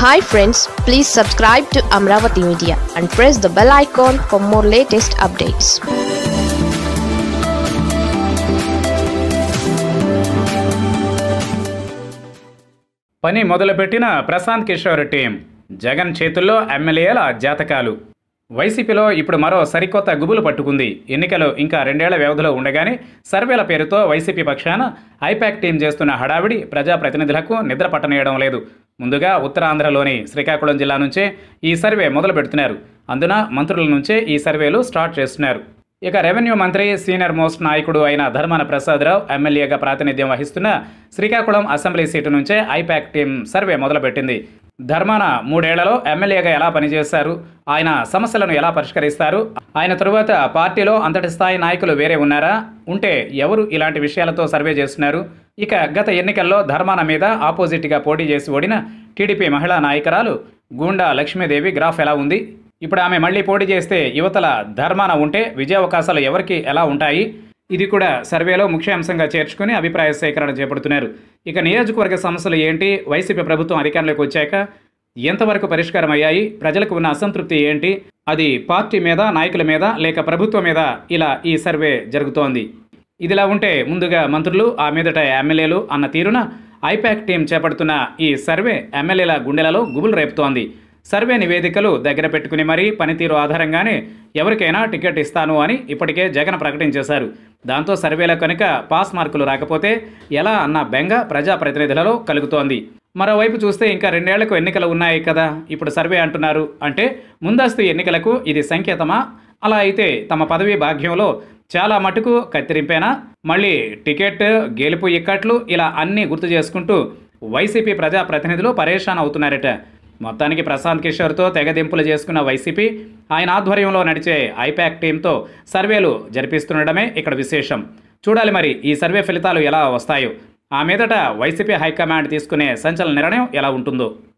hi friends please subscribe to Amaravati media and press the bell icon for more latest updates పని మొదలుపెట్టిన Prashanth Kishore team Jagan చేతుల్లో ఎమ్మెల్యేల జాతకాలు వైసీపీలో ఇప్పుడు మరో సరికొత్త గుబులు పట్టుకుంది ఎన్నికలు ఇంకా రెండేళ్ల వ్యవధిలో ఉండగానే సర్వేల పేరుతో వైసీపీ పక్షాన ఐపాక్ టీం చేస్తున్న హడావిడి ప్రజాప్రతినిధులకు నిద్ర పట్టనీయడం లేదు ముందుగా ఉత్తరాంధ్రలోని శ్రీకాకుళం జిల్లా నుంచే ఈ సర్వే మొదలు పెడుతున్నారు అందున మంత్రుల నుంచే ఈ సర్వేలు స్టార్ట్ చేస్తున్నారు ఇక రెవెన్యూ మంత్రి సీనియర్ మోస్ట్ నాయకుడు అయిన ధర్మాన ప్రసాదరావు ఎమ్మెల్యేగా ప్రాతినిధ్యం వహిస్తున్న శ్రీకాకుళం అసెంబ్లీ సీటు నుంచే ఐపాక్ టీం సర్వే మొదలుపెట్టింది ధర్మాన మూడేళ్లలో ఎమ్మెల్యేగా ఎలా పనిచేశారు ఆయన సమస్యలను ఎలా పరిష్కరిస్తారు ఆయన తరువాత పార్టీలో అంతటి స్థాయి నాయకులు వేరే ఉన్నారా ఉంటే ఎవరు ఇలాంటి విషయాలతో సర్వే చేస్తున్నారు ఇక గత ఎన్నికల్లో ధర్మాన మీద ఆపోజిట్గా పోటీ చేసి ఓడిన టీడీపీ మహిళా నాయకురాలు గూండా లక్ష్మీదేవి గ్రాఫ్ ఎలా ఉంది ఇప్పుడు ఆమె మళ్ళీ పోటీ చేస్తే యువతల ధర్మాన ఉంటే విజయావకాశాలు ఎవరికి ఎలా ఉంటాయి ఇది కూడా సర్వేలో ముఖ్య అంశంగా చేర్చుకుని అభిప్రాయ సేకరణ చేపడుతున్నారు ఇక నియోజకవర్గ సమస్యలు ఏంటి వైసీపీ ప్రభుత్వం అధికారంలోకి వచ్చాక ఎంతవరకు పరిష్కారం అయ్యాయి ప్రజలకు ఉన్న అసంతృప్తి ఏంటి అది పార్టీ మీద నాయకుల మీద లేక ప్రభుత్వం మీద ఇలా ఈ సర్వే జరుగుతోంది ఇదిలా ఉంటే ముందుగా మంత్రులు ఆ మీదట ఎమ్మెల్యేలు అన్న తీరున ఐపాక్ టీం చేపడుతున్న ఈ సర్వే ఎమ్మెల్యేల గుండెలలో గుబులు రేపుతోంది సర్వే నివేదికలు దగ్గర పెట్టుకుని మరీ పనితీరు ఆధారంగానే ఎవరికైనా టికెట్ ఇస్తాను అని ఇప్పటికే జగన్ ప్రకటించేశారు దాంతో సర్వేలో కనుక పాస్ మార్కులు రాకపోతే ఎలా అన్న బెంగ ప్రజాప్రతినిధులలో కలుగుతోంది మరోవైపు చూస్తే ఇంకా రెండేళ్లకు ఎన్నికలు ఉన్నాయి కదా ఇప్పుడు సర్వే అంటున్నారు అంటే ముందస్తు ఎన్నికలకు ఇది సంకేతమా అలా అయితే తమ పదవి భాగ్యంలో చాలా మటుకు కత్తిరింపేనా మళ్ళీ టికెట్ గెలుపు ఇక్కట్లు ఇలా అన్నీ గుర్తు చేసుకుంటూ వైసీపీ ప్రజాప్రతినిధులు పరేషాన్ అవుతున్నారట మొత్తానికి ప్రశాంత్ కిషోర్తో తెగదింపులు చేసుకున్న వైసీపీ ఆయన ఆధ్వర్యంలో నడిచే ఐపాక్ టీంతో సర్వేలు జరిపిస్తుండడమే ఇక్కడ విశేషం చూడాలి మరి ఈ సర్వే ఫలితాలు ఎలా వస్తాయో ఆ మీదట వైసీపీ హైకమాండ్ తీసుకునే సంచలన నిర్ణయం ఎలా ఉంటుందో